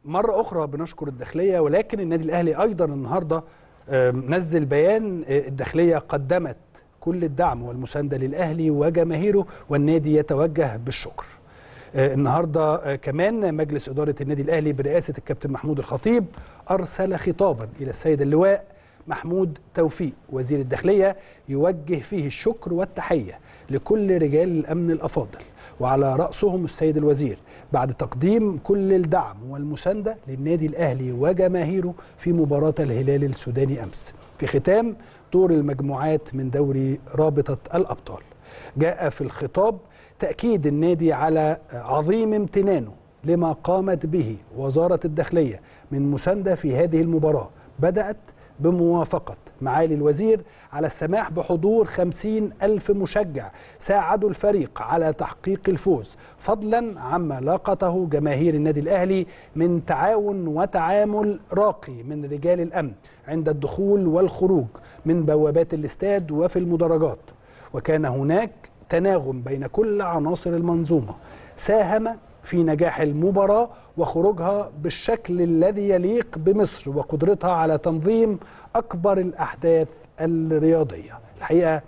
مرة أخرى بنشكر الداخلية ولكن النادي الأهلي أيضا النهاردة آم، نزل بيان آه، الداخلية قدمت كل الدعم والمساندة للأهلي وجماهيره والنادي يتوجه بالشكر آه، النهارده آه، كمان مجلس إدارة النادي الأهلي برئاسة الكابتن محمود الخطيب أرسل خطابا إلى السيد اللواء محمود توفيق وزير الداخلية يوجه فيه الشكر والتحية لكل رجال الأمن الأفاضل وعلى رأسهم السيد الوزير بعد تقديم كل الدعم والمساندة للنادي الأهلي وجماهيره في مباراة الهلال السوداني أمس في ختام دور المجموعات من دوري رابطة الأبطال جاء في الخطاب تأكيد النادي على عظيم امتنانه لما قامت به وزارة الداخلية من مساندة في هذه المباراة بدأت بموافقة معالي الوزير على السماح بحضور خمسين ألف مشجع ساعدوا الفريق على تحقيق الفوز فضلا عما لاقته جماهير النادي الأهلي من تعاون وتعامل راقي من رجال الأمن عند الدخول والخروج من بوابات الاستاد وفي المدرجات وكان هناك تناغم بين كل عناصر المنظومة ساهم في نجاح المباراة وخروجها بالشكل الذي يليق بمصر وقدرتها على تنظيم أكبر الأحداث الرياضية الحقيقة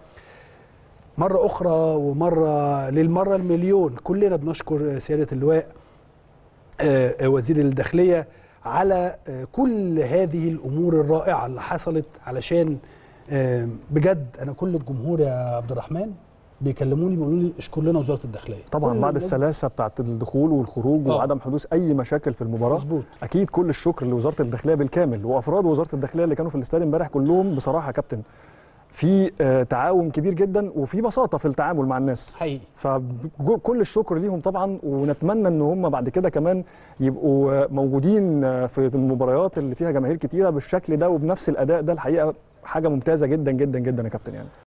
مرة أخرى ومرة للمرة المليون كلنا بنشكر سيادة اللواء آه، آه، وزير الداخلية على آه، كل هذه الأمور الرائعة اللي حصلت علشان آه، بجد أنا كل الجمهور يا عبد الرحمن بيكلموني بيقولوا لي اشكر لنا وزارة الداخلية طبعا كل بعد الناس- السلاسه بتاعت الدخول والخروج آه. وعدم حدوث اي مشاكل في المباراه مظبوط اكيد كل الشكر لوزاره الداخليه بالكامل وافراد وزاره الداخليه اللي كانوا في الاستاد امبارح كلهم بصراحه يا كابتن في آه، تعاون كبير جدا وفي بساطه في التعامل مع الناس حقيقي فكل الشكر ليهم طبعا ونتمنى ان هم بعد كده كمان يبقوا آه، موجودين آه، في المباريات اللي فيها جماهير كتيره بالشكل ده وبنفس الاداء ده الحقيقه حاجه ممتازه جدا جدا جدا يا كابتن يعني